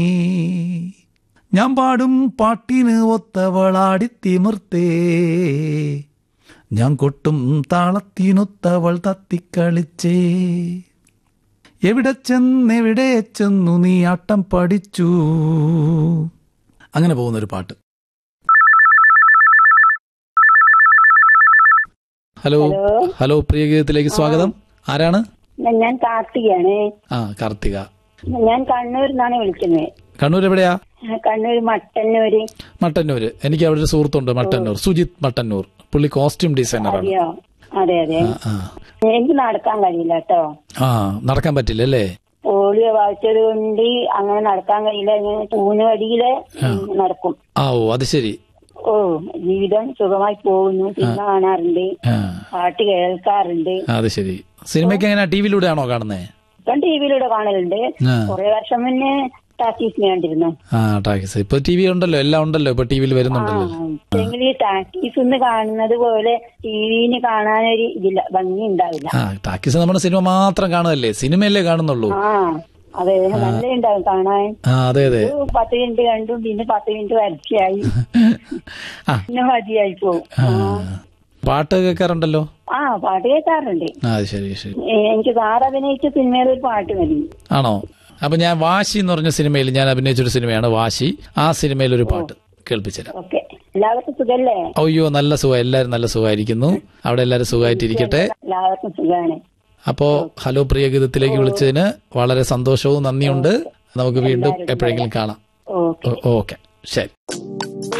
ഞാൻ പാടും പാട്ടിന് ഒത്തവളാടി തിമിർത്തേ ഞാൻ കൊട്ടും താളത്തിനൊത്തവൾ തത്തിക്കളിച്ചേ എവിടെ ചെന്നെവിടെ ചെന്നു നീ ആട്ടം പഠിച്ചു അങ്ങനെ പോകുന്നൊരു പാട്ട് ഹലോ ഹലോ ഹലോ പ്രിയ ഗീതത്തിലേക്ക് സ്വാഗതം ആരാണ് ഞാൻ കാർത്തികയാണ് ആ കാർത്തിക ഞാൻ കണ്ണൂരിൽ നിന്നാണ് വിളിക്കുന്നത് കണ്ണൂർ എവിടെയാ കണ്ണൂർ മട്ടന്നൂര് മട്ടന്നൂര് എനിക്ക് അവിടെ ഒരു സുഹൃത്തുണ്ട് മട്ടന്നൂർ സുജിത് മട്ടന്നൂർ പുള്ളി കോസ്റ്റ്യൂം ഡിസൈനറാണ് അറിയോ അതെ അതെ ആ എനിക്ക് നടക്കാൻ കഴിയില്ല കേട്ടോ ആ നടക്കാൻ പറ്റില്ല അല്ലേ പോളിയോ ബാധിച്ചത് കൊണ്ട് അങ്ങനെ നടക്കാൻ കഴിയില്ല ഞാൻ ഊന്നുവടിയില് നടക്കും ആ ഓ അത് ശരി ഓ ജീവിതം സുഖമായി പോകുന്നു സിനിമ കാണാറുണ്ട് ആ പാട്ട് കേൾക്കാറുണ്ട് ആ, അത് ശരി സിനിമയ്ക്ക് എങ്ങനെ ടി വിയിലൂടെയാണോ കാണുന്നേ ഇപ്പം ടി വിയിലൂടെ കാണലുണ്ട് ആ. കുറെ വർഷം മുന്നേ ടാക്കീസിന് കണ്ടിരുന്നു ആ ടാക്സ് ഇപ്പൊ ടി വി ഉണ്ടല്ലോ എല്ലാം ഉണ്ടല്ലോ ഇപ്പൊ ടി വിയിൽ വരുന്നുണ്ടല്ലോ എങ്കിൽ ഈ ടാക്കീസ് ഒന്ന് കാണുന്നത് പോലെ ടിവിന് കാണാനൊരു ഇതില്ല ഭംഗി ഉണ്ടാവില്ല ആ ടാക്കീസ് നമ്മുടെ സിനിമ മാത്രം കാണുമല്ലേ സിനിമയല്ലേ കാണുന്നുള്ളൂ ആ അതെ നല്ല ഉണ്ടാവും കാണാൻ ആ അതെ അതെ ഒരു പത്ത് മിനിറ്റ് കണ്ടു പിന്നെ പത്ത് മിനിറ്റ് വരച്ചായി ആ പിന്നെ മതിയായി പോകും ആ. പാട്ട് കേൾക്കാറുണ്ടല്ലോ ആ പാട്ട് കേൾക്കാറുണ്ട് ആ അത് ശരി ശരി എ- എനിക്ക് സാർ അഭിനയിച്ച സിനിമയിൽ ഒരു പാട്ട് മതി ആണോ അപ്പൊ ഞാൻ വാശി എന്ന് പറഞ്ഞ സിനിമയിൽ ഞാൻ അഭിനയിച്ചൊരു സിനിമയാണ് വാശി ആ സിനിമയിൽ ഒരു പാട്ട് കേൾപ്പിച്ചുതരാം ഓക്കെ എല്ലാവർക്കും സുഖല്ലേ അയ്യോ നല്ല സുഖം എല്ലാവരും നല്ല സുഖമായിരിക്കുന്നു അവിടെ എല്ലാവരും സുഖമായിട്ടിരിക്കട്ടെ എല്ലാവർക്കും സുഖമാണ് അപ്പോ ഹലോ പ്രിയ ഗീതത്തിലേക്ക് വിളിച്ചതിന് വളരെ സന്തോഷവും നന്ദിയുണ്ട് നമുക്ക് വീണ്ടും എപ്പോഴെങ്കിലും കാണാം ഓക്കെ ഓക്കെ ശരി